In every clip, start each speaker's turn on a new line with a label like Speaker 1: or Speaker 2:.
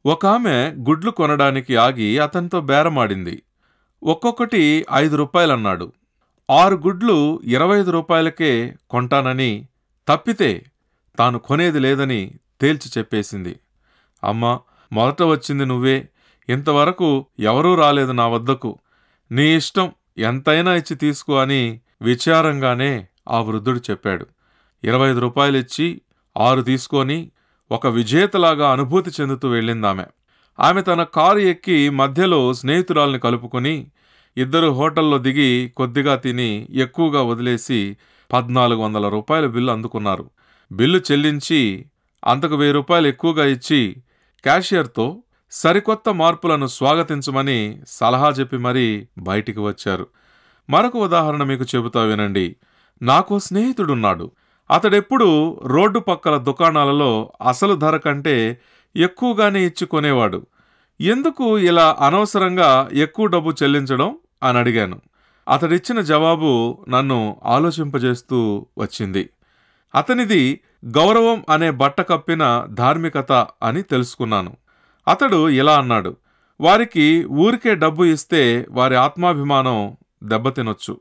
Speaker 1: ఒక ఆమె గుడ్లు కొనడానికి ఆగి అతనితో బేరమాడింది ఒక్కొక్కటి ఐదు రూపాయలన్నాడు ఆరు గుడ్లు ఇరవై ఐదు రూపాయలకే కొంటానని తప్పితే తాను కొనేది లేదని తేల్చి చెప్పేసింది అమ్మా మొదట వచ్చింది నువ్వే ఇంతవరకు ఎవరూ రాలేదు నా వద్దకు నీ ఇష్టం ఎంతైనా ఇచ్చి తీసుకో అని విచారంగానే ఆ వృద్ధుడు చెప్పాడు ఇరవై ఐదు రూపాయలు ఇచ్చి ఆరు తీసుకొని ఒక విజేతలాగా అనుభూతి చెందుతూ వెళ్ళిందామె ఆమె తన కారు ఎక్కి మధ్యలో స్నేహితురాల్ని కలుపుకొని ఇద్దరు హోటల్లో దిగి కొద్దిగా తిని ఎక్కువగా వదిలేసి పద్నాలుగు వందల రూపాయల బిల్లు అందుకున్నారు బిల్లు చెల్లించి అంతకు వెయ్యి రూపాయలు ఎక్కువగా ఇచ్చి క్యాషియర్తో సరికొత్త మార్పులను స్వాగతించమని సలహా చెప్పి మరీ బయటికి వచ్చారు మరొక ఉదాహరణ మీకు చెబుతా వినండి నాకు స్నేహితుడున్నాడు అతడెప్పుడు రోడ్డు పక్కల దుకాణాలలో అసలు ధర కంటే ఎక్కువగానే ఇచ్చి కొనేవాడు ఎందుకు ఇలా అనవసరంగా ఎక్కువ డబ్బు చెల్లించడం అని అడిగాను అతడిచ్చిన జవాబు నన్ను ఆలోచింపజేస్తూ వచ్చింది అతనిది గౌరవం అనే బట్ట కప్పిన ధార్మికత అని తెలుసుకున్నాను అతడు ఇలా అన్నాడు వారికి ఊరికే డబ్బు ఇస్తే వారి ఆత్మాభిమానం దెబ్బతినొచ్చు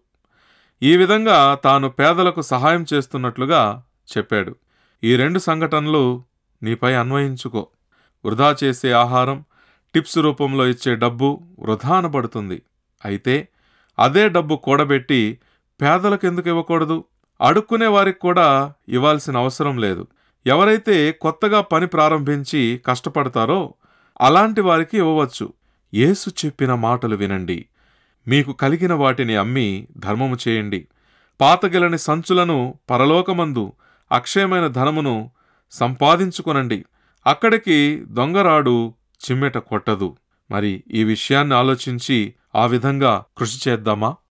Speaker 1: ఈ విధంగా తాను పేదలకు సహాయం చేస్తున్నట్లుగా చెప్పాడు ఈ రెండు సంఘటనలు నీపై అన్వయించుకో వృధా చేసే ఆహారం టిప్స్ రూపంలో ఇచ్చే డబ్బు వృధా అనబడుతుంది అయితే అదే డబ్బు కూడబెట్టి పేదలకు ఎందుకు ఇవ్వకూడదు అడుక్కునే వారికి కూడా ఇవ్వాల్సిన అవసరం లేదు ఎవరైతే కొత్తగా పని ప్రారంభించి కష్టపడతారో అలాంటి వారికి ఇవ్వవచ్చు యేసు చెప్పిన మాటలు వినండి మీకు కలిగిన వాటిని అమ్మి ధర్మము చేయండి పాతగిలని సంచులను పరలోకమందు అక్షయమైన ధనమును సంపాదించుకొనండి అక్కడికి దొంగరాడు చిమ్మెట కొట్టదు మరి ఈ విషయాన్ని ఆలోచించి ఆ విధంగా కృషి చేద్దామా